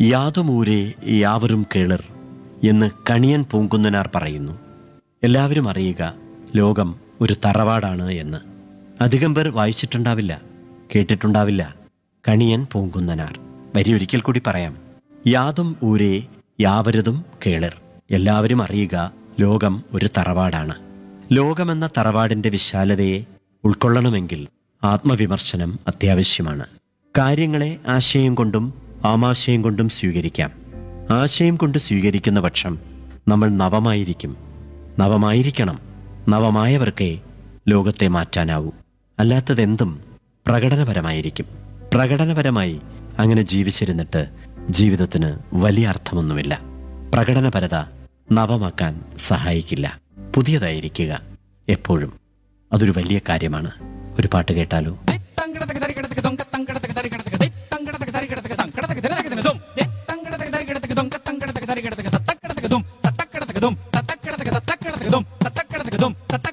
യാതുമൂരെ യാവരും കേളർ എന്ന് കണിയൻ പൂങ്കുന്നനാർ പറയുന്നു എല്ലാവരും അറിയുക ലോകം ഒരു തറവാടാണ് എന്ന് അധികം പേർ വായിച്ചിട്ടുണ്ടാവില്ല കേട്ടിട്ടുണ്ടാവില്ല കണിയൻ പൂങ്കുന്നനാർ വരി ഒരിക്കൽ കൂടി പറയാം യാതും ഊരേ യാവരുതും കേളർ എല്ലാവരും അറിയുക ലോകം ഒരു തറവാടാണ് ലോകമെന്ന തറവാടിന്റെ വിശാലതയെ ഉൾക്കൊള്ളണമെങ്കിൽ ആത്മവിമർശനം അത്യാവശ്യമാണ് കാര്യങ്ങളെ ആശയം കൊണ്ടും ആമാശയം കൊണ്ടും സ്വീകരിക്കാം ആശയം കൊണ്ട് സ്വീകരിക്കുന്ന പക്ഷം നമ്മൾ നവമായിരിക്കും നവമായിരിക്കണം നവമായവർക്കേ ലോകത്തെ മാറ്റാനാവൂ അല്ലാത്തതെന്തും പ്രകടനപരമായിരിക്കും പ്രകടനപരമായി അങ്ങനെ ജീവിച്ചിരുന്നിട്ട് ജീവിതത്തിന് വലിയ അർത്ഥമൊന്നുമില്ല പ്രകടനപരത നവമാക്കാൻ സഹായിക്കില്ല പുതിയതായിരിക്കുക എപ്പോഴും അതൊരു വലിയ കാര്യമാണ് ഒരു പാട്ട് കേട്ടാലോ ും